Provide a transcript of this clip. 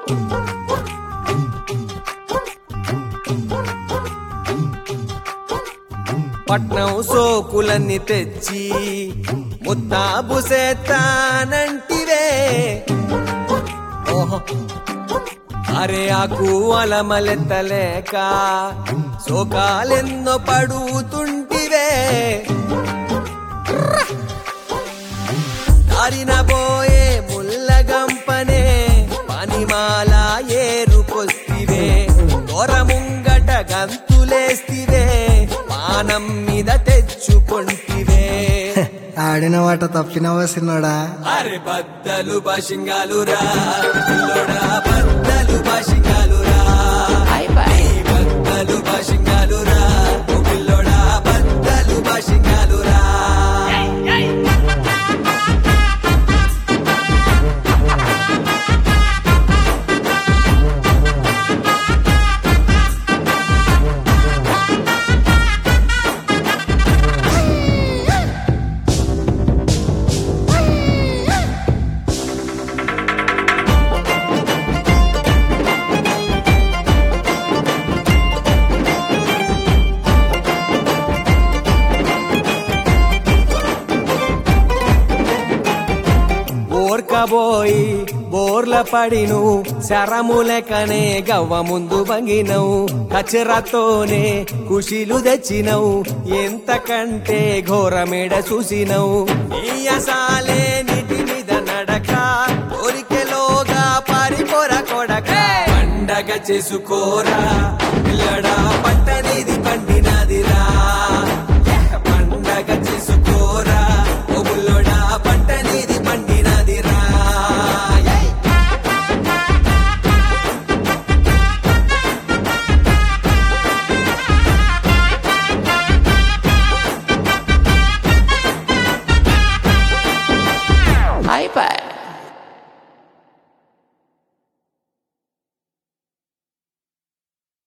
పట్నం సోకులన్నీ తెచ్చి ముత్తాబు సేతానంటివే ఓహో అరే ఆకు అలమలెత్తలేక శోకాలెన్నో పడుతుంటివే దారిన పోయే ముల్లగంపనే పనిమాల ఏరుకొస్తివే దొరముంగట గంతులేస్తివే పానం మీద తెచ్చుకొంటివే ఆడిన వాట తప్పినవా సిన్నోడా అరే బద్దలు బాషింగాలురా పిల్లోడా బద్దలు బాషింగాలురా ఈ బద్దలు బాషింగాలురా ఓ పిల్లోడా బద్దలు బాషింగాలురా ఓర్కబోయి బోర్ల పడిను శరములకనే గవ్వ ముందు వంగినవు కచరతోనే కుషిలు తెచ్చినవు ఎంతకంటే ఘోరమేడ చూసినవు ఈయసాలే నీటి మీద నడక కోరికెలోగా పారిపోర కొడక పండగ చేసుకోరా పిల్లడా పట్టనిది పండినదిరా పండగ చేసుకోరా ఓ బుల్లోడా పట్టనిది పండినదిరా ఏయ్! iPad.